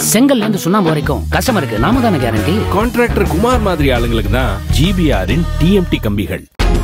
செங்கல்ல இருந்து சுண்ணாம்பு வரைக்கும் கஸ்டமருக்கு நாம தானே கேரண்டி கான்ட்ராக்டர் குமார் மாதிரி ஆளுங்களுக்கு தான் ஜிபிஆரின் டிஎம்டி கம்பிகள்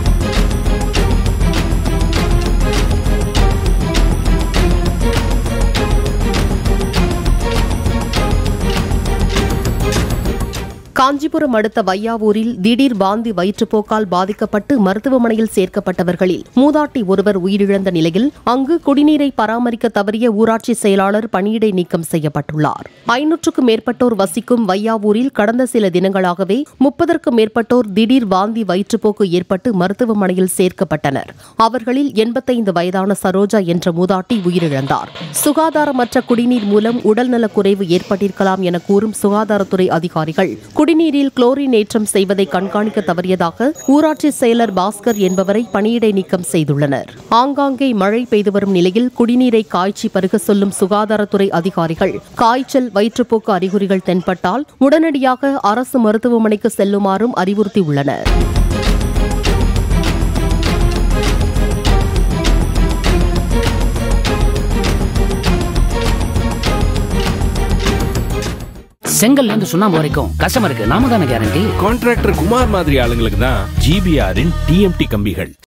காஞ்சிபுரம் அடுத்த வையாவூரில் திடீர் வாந்தி வயிற்றுப்போக்கால் பாதிக்கப்பட்டு மருத்துவமனையில் சேர்க்கப்பட்டவர்களில் மூதாட்டி ஒருவர் உயிரிழந்த நிலையில் அங்கு குடிநீரை பராமரிக்க தவறிய ஊராட்சி செயலாளர் பணியிடை நீக்கம் செய்யப்பட்டுள்ளார் ஐநூற்றுக்கும் மேற்பட்டோர் வசிக்கும் வையாவூரில் கடந்த சில தினங்களாகவே முப்பதற்கும் மேற்பட்டோர் திடீர் வாந்தி வயிற்றுப்போக்கு ஏற்பட்டு மருத்துவமனையில் சேர்க்கப்பட்டனர் அவர்களில் எண்பத்தைந்து வயதான சரோஜா என்ற மூதாட்டி உயிரிழந்தார் சுகாதாரமற்ற குடிநீர் மூலம் உடல்நலக் குறைவு ஏற்பட்டிருக்கலாம் என கூறும் சுகாதாரத்துறை அதிகாரிகள் குடிநீரில் குளோரின் ஏற்றம் செய்வதை கண்காணிக்க தவறியதாக ஊராட்சி செயலர் பாஸ்கர் என்பவரை பணியிடை நீக்கம் செய்துள்ளனர் ஆங்காங்கே மழை பெய்து வரும் நிலையில் குடிநீரை காய்ச்சி பருக சொல்லும் சுகாதாரத்துறை அதிகாரிகள் காய்ச்சல் வயிற்றுப்போக்கு அறிகுறிகள் தென்பட்டால் உடனடியாக அரசு மருத்துவமனைக்கு செல்லுமாறும் அறிவுறுத்தியுள்ளனர் செங்கல்ல இருந்து சுண்ணாம்பு வரைக்கும் கஸ்டமருக்கு நாம தானே கேரண்டி கான்ட்ராக்டர் குமார் மாதிரி ஆளுங்களுக்கு தான் ஜிபிஆரின் டிஎம்டி கம்பிகள்